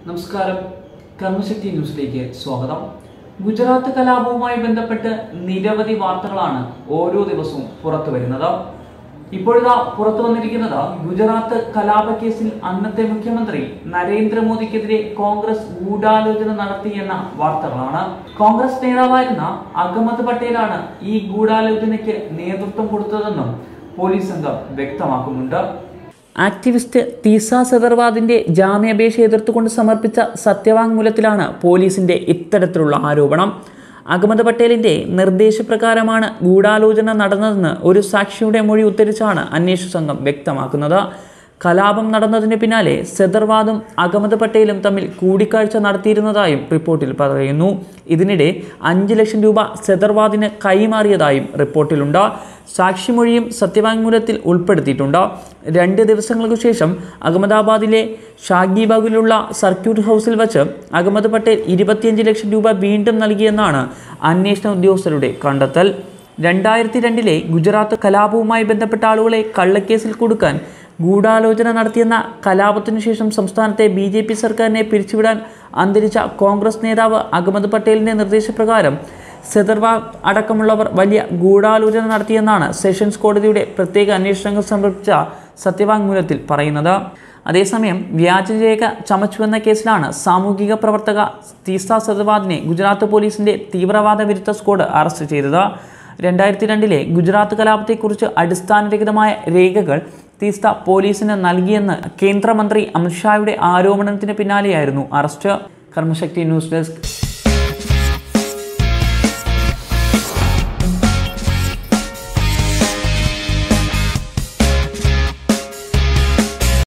നമസ്കാരം കർമ്മശക്തി ന്യൂസിലേക്ക് സ്വാഗതം ഗുജറാത്ത് കലാപവുമായി ബന്ധപ്പെട്ട് നിരവധി വാർത്തകളാണ് ഓരോ ദിവസവും പുറത്തു വരുന്നത് ഇപ്പോഴിതാ പുറത്തു വന്നിരിക്കുന്നത് ഗുജറാത്ത് കലാപ കേസിൽ അന്നത്തെ മുഖ്യമന്ത്രി നരേന്ദ്രമോദിക്കെതിരെ കോൺഗ്രസ് ഗൂഢാലോചന നടത്തി എന്ന വാർത്തകളാണ് കോൺഗ്രസ് നേതാവായിരുന്ന അഹമ്മദ് പട്ടേലാണ് ഈ ഗൂഢാലോചനയ്ക്ക് നേതൃത്വം കൊടുത്തതെന്നും പോലീസ് സംഘം വ്യക്തമാക്കുന്നുണ്ട് ആക്ടിവിസ്റ്റ് തീസ സദർവാദിന്റെ ജാമ്യാപേക്ഷ എതിർത്തുകൊണ്ട് സമർപ്പിച്ച സത്യവാങ്മൂലത്തിലാണ് പോലീസിന്റെ ഇത്തരത്തിലുള്ള ആരോപണം അഹമ്മദ് പട്ടേലിന്റെ നിർദ്ദേശപ്രകാരമാണ് ഗൂഢാലോചന നടന്നതെന്ന് ഒരു സാക്ഷിയുടെ മൊഴി ഉദ്ധരിച്ചാണ് അന്വേഷണ സംഘം വ്യക്തമാക്കുന്നത് കലാപം നടന്നതിന് പിന്നാലെ സെദർവാദും അഹമ്മദ് പട്ടേലും തമ്മിൽ കൂടിക്കാഴ്ച നടത്തിയിരുന്നതായും റിപ്പോർട്ടിൽ പറയുന്നു ഇതിനിടെ അഞ്ച് ലക്ഷം രൂപ സെദർവാദിന് കൈമാറിയതായും റിപ്പോർട്ടിലുണ്ട് സാക്ഷിമൊഴിയും സത്യവാങ്മൂലത്തിൽ ഉൾപ്പെടുത്തിയിട്ടുണ്ട് രണ്ട് ദിവസങ്ങൾക്ക് ശേഷം അഹമ്മദാബാദിലെ ഷാഗിബാഗിലുള്ള സർക്യൂട്ട് ഹൗസിൽ വച്ച് അഹമ്മദ് പട്ടേൽ ഇരുപത്തിയഞ്ച് ലക്ഷം രൂപ വീണ്ടും നൽകിയെന്നാണ് അന്വേഷണ ഉദ്യോഗസ്ഥരുടെ കണ്ടെത്തൽ രണ്ടായിരത്തി രണ്ടിലെ ഗുജറാത്ത് കലാപവുമായി ബന്ധപ്പെട്ട ആളുകളെ കള്ളക്കേസിൽ കൊടുക്കാൻ ഗൂഢാലോചന നടത്തിയെന്ന കലാപത്തിനു ശേഷം സംസ്ഥാനത്തെ ബി ജെ പി സർക്കാരിനെ പിരിച്ചുവിടാൻ അന്തരിച്ച കോൺഗ്രസ് നേതാവ് അഹമ്മദ് പട്ടേലിൻ്റെ നിർദ്ദേശപ്രകാരം സെദർവാഗ് അടക്കമുള്ളവർ വലിയ ഗൂഢാലോചന നടത്തിയെന്നാണ് സെഷൻസ് കോടതിയുടെ പ്രത്യേക അന്വേഷണ സംഘം സമർപ്പിച്ച സത്യവാങ്മൂലത്തിൽ പറയുന്നത് അതേസമയം വ്യാജരേഖ ചമച്ചുവെന്ന കേസിലാണ് സാമൂഹിക പ്രവർത്തക തീസ്ത സെദർവാദിനെ ഗുജറാത്ത് പോലീസിന്റെ തീവ്രവാദ വിരുദ്ധ സ്ക്വാഡ് അറസ്റ്റ് ചെയ്തത് രണ്ടായിരത്തി രണ്ടിലെ ഗുജറാത്ത് കലാപത്തെക്കുറിച്ച് അടിസ്ഥാനരഹിതമായ രേഖകൾ തീസ്ത പോലീസിന് നൽകിയെന്ന് കേന്ദ്രമന്ത്രി അമിത്ഷായുടെ ആരോപണത്തിന് പിന്നാലെയായിരുന്നു അറസ്റ്റ് കർമ്മശക്തി ന്യൂസ് ഡെസ്ക്